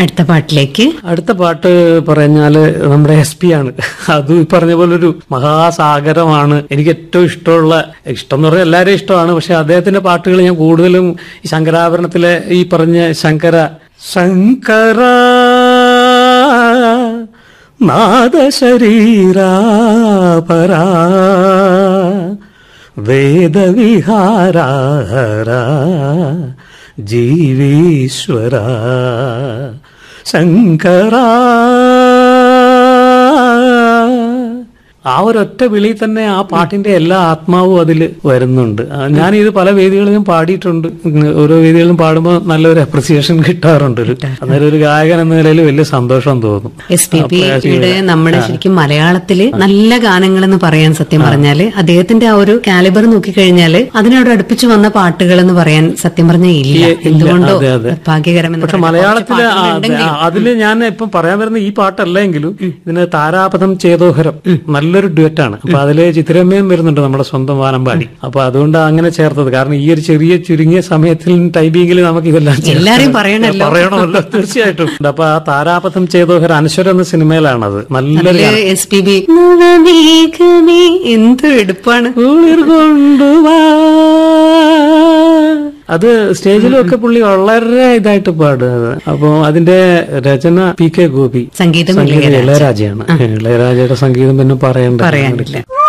അടുത്ത പാട്ടിലേക്ക് അടുത്ത പാട്ട് പറഞ്ഞാല് നമ്മുടെ എസ് പി ആണ് അതും ഈ പറഞ്ഞ പോലെ ഒരു മഹാസാഗരമാണ് എനിക്ക് ഏറ്റവും ഇഷ്ടമുള്ള ഇഷ്ടം എന്ന് പറഞ്ഞാൽ എല്ലാവരെയും ഇഷ്ടമാണ് പക്ഷെ അദ്ദേഹത്തിന്റെ പാട്ടുകൾ ഞാൻ കൂടുതലും ഈ ശങ്കരാഭരണത്തിലെ ഈ പറഞ്ഞ ശങ്കര ശങ്കര നാദശരീരാപരാ വേദവിഹാരാഹര ജീവീശ്വര ശങ്കര ആ ഒരൊറ്റ വിളി തന്നെ ആ പാട്ടിന്റെ എല്ലാ ആത്മാവും അതിൽ വരുന്നുണ്ട് ആ, ഞാനിത് പല വേദികളിലും പാടിയിട്ടുണ്ട് ഇങ്ങനെ ഓരോ വേദികളിലും പാടുമ്പോൾ നല്ലൊരു അപ്രിസിയേഷൻ കിട്ടാറുണ്ട് ഒരു അന്നേരം ഒരു ഗായകൻ എന്ന നിലയിൽ വലിയ സന്തോഷം തോന്നും എസ് പി പിയുടെ നമ്മുടെ ശരിക്കും മലയാളത്തില് നല്ല ഗാനങ്ങൾ എന്ന് പറയാൻ സത്യം പറഞ്ഞാല് അദ്ദേഹത്തിന്റെ ആ ഒരു കാലിബർ നോക്കിക്കഴിഞ്ഞാല് അതിനോട് അടുപ്പിച്ചു വന്ന പാട്ടുകൾ എന്ന് പറയാൻ സത്യം പറഞ്ഞാൽ ഇല്ല എന്തുകൊണ്ടോ അതെ, അതെ. ഭാഗ്യകരം എന്ന് പക്ഷെ പറയാം. മലയാളത്തില് കുറച്ച് ആ, പാട്ടുകളുണ്ടെങ്കിലും. ആ, അതില് ഞാൻ ഇപ്പം പറയാൻ വരുന്ന ഈ പാട്ടല്ല എങ്കിലും ഇതിന് താരാപഥം ചേതോഹരം നല്ലൊരു ഡ്യുവറ്റാണ് അപ്പൊ അതില് ചിത്രമ്മയും വരുന്നുണ്ട് നമ്മുടെ സ്വന്തം വാനമ്പാടി അപ്പൊ അതുകൊണ്ട് അങ്ങനെ ചേർത്തത് കാരണം ഈ ഒരു ചെറിയ ചുരുങ്ങിയ സമയത്തിൽ ടൈമിങ്ങിൽ നമുക്ക് ഇതെല്ലാം ചേർത്ത് എല്ലാരെയും പറയണല്ലോ. പറയണമല്ലോ തീർച്ചയായിട്ടും അപ്പൊ ആ താരാപഥം ചേതോഹരം അനശ്വരം എന്ന സിനിമയിലാണത് നല്ലൊരു അതില് എസ് പി ബി നവമേഘമേ എന്ത് എടുപ്പാണ് കുളിർ കൊണ്ടുവാ അത് സ്റ്റേജിലും ഒക്കെ പുള്ളി വളരെ ഇതായിട്ട് പാടുന്നത് അപ്പൊ അതിന്റെ രചന പി കെ ഗോപി സംഗീതം സംഗീതം ഇളയരാജയാണ് ഇളയരാജയുടെ സംഗീതം പിന്നെ പറയണ്ട പറയാനില്ല